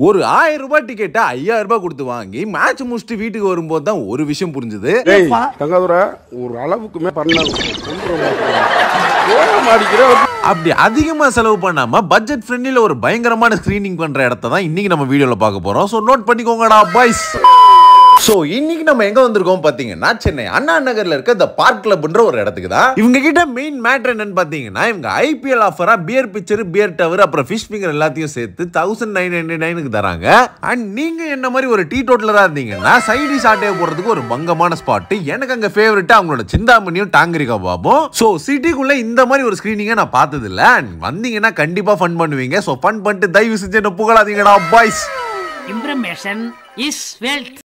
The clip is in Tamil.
ஒரு ஆயிரம் ரூபாய் டிக்கெட்டை ஐயாயிரம் ரூபாய் கொடுத்து வாங்கி மேட்ச் முடிச்சுட்டு வீட்டுக்கு வரும்போது தான் ஒரு விஷயம் புரிஞ்சுது டேய் தங்காதுரை ஒரு அளவுக்குமே பண்ண அடிக்கிற அப்படி அதிகமா செலவு பண்ணாம பட்ஜெட் ஃப்ரெண்ட்லில ஒரு பயங்கரமான ஸ்கிரீனிங் பண்ற இடத்த தான் இன்னைக்கு நம்ம வீடியோல பார்க்க போறோம் ஸோ நோட் பண்ணிக்கோங்கடா பாய்ஸ் ஸோ இன்னைக்கு நம்ம எங்க வந்திருக்கோம் பாத்தீங்கன்னா சென்னை அண்ணா நகர்ல இருக்க இந்த பார்க் கிளப்ன்ற ஒரு இடத்துக்கு தான் இவங்க கிட்ட மெயின் மேட்ரு என்னன்னு பாத்தீங்கன்னா இவங்க ஐபிஎல் ஆஃபரா பியர் பிக்சர் பியர் டவர் அப்புறம் ஃபிஷ் ஃபிங்கர் எல்லாத்தையும் சேர்த்து தௌசண்ட் நைன் நைன்டி நைனுக்கு தராங்க அண்ட் நீங்க என்ன மாதிரி ஒரு டீ டோட்டலரா இருந்தீங்கன்னா சைடி சாட்டையை போடுறதுக்கு ஒரு பங்கமான ஸ்பாட் எனக்கு அங்க ஃபேவரட் அவங்களோட சிந்தாமணியும் டாங்கரி கபாபும் ஸோ சிட்டிக்குள்ள இந்த மாதிரி ஒரு ஸ்கிரீனிங்கை நான் பார்த்தது இல்ல அண்ட் வந்தீங்கன்னா கண்டிப்பா ஃபன் பண்ணுவீங்க ஸோ ஃபன் பண்ணிட்டு தயவு செஞ்சு என்ன புகழாதீங்கடா பாய்ஸ் Information is wealth.